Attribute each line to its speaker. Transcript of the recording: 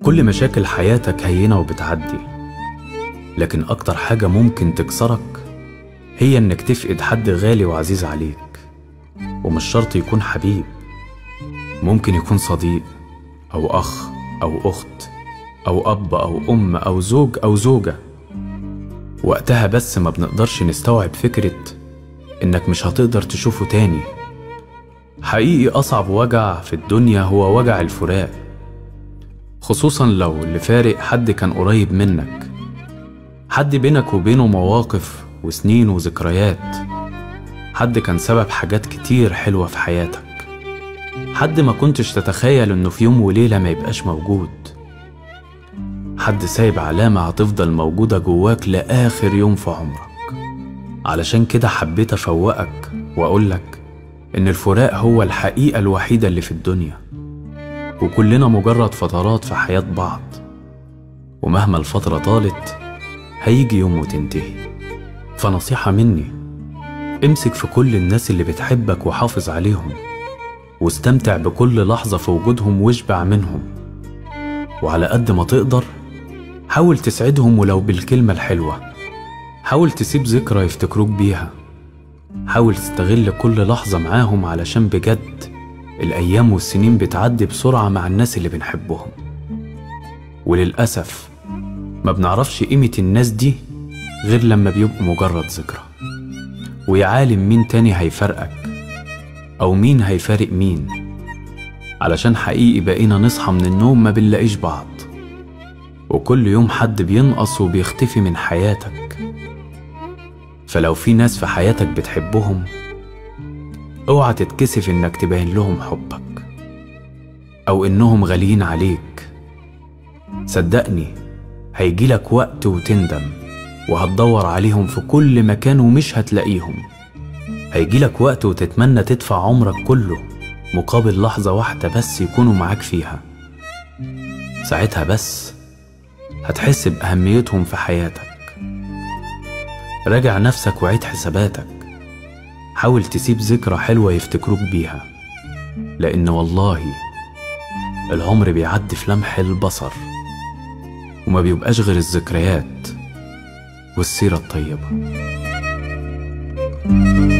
Speaker 1: كل مشاكل حياتك هينة وبتعدي لكن أكتر حاجة ممكن تكسرك هي إنك تفقد حد غالي وعزيز عليك ومش شرط يكون حبيب ممكن يكون صديق أو أخ أو أخت أو أب أو أم أو زوج أو زوجة وقتها بس ما بنقدرش نستوعب فكرة إنك مش هتقدر تشوفه تاني حقيقي أصعب وجع في الدنيا هو وجع الفراق خصوصا لو اللي فارق حد كان قريب منك حد بينك وبينه مواقف وسنين وذكريات حد كان سبب حاجات كتير حلوة في حياتك حد ما كنتش تتخيل انه في يوم وليلة ما يبقاش موجود حد سايب علامة هتفضل موجودة جواك لآخر يوم في عمرك علشان كده حبيت أفوقك وأقولك إن الفراق هو الحقيقة الوحيدة اللي في الدنيا وكلنا مجرد فترات في حياة بعض ومهما الفترة طالت هيجي يوم وتنتهي فنصيحة مني امسك في كل الناس اللي بتحبك وحافظ عليهم واستمتع بكل لحظة في وجودهم واشبع منهم وعلى قد ما تقدر حاول تسعدهم ولو بالكلمة الحلوة حاول تسيب ذكرى يفتكروك بيها حاول تستغل كل لحظة معاهم علشان بجد الأيام والسنين بتعدي بسرعة مع الناس اللي بنحبهم وللأسف ما بنعرفش قيمة الناس دي غير لما بيبقوا مجرد ذكرى ويا عالم مين تاني هيفرقك أو مين هيفارق مين علشان حقيقي بقينا نصحى من النوم ما بنلاقيش بعض وكل يوم حد بينقص وبيختفي من حياتك فلو في ناس في حياتك بتحبهم اوعى تتكسف انك تبين لهم حبك او انهم غاليين عليك صدقني هيجيلك وقت وتندم وهتدور عليهم في كل مكان ومش هتلاقيهم هيجيلك وقت وتتمنى تدفع عمرك كله مقابل لحظة واحدة بس يكونوا معاك فيها ساعتها بس هتحس بأهميتهم في حياتك راجع نفسك وعيد حساباتك حاول تسيب ذكرى حلوة يفتكروك بيها لأن والله العمر بيعدي في لمح البصر وما بيبقاش غير الذكريات والسيرة الطيبة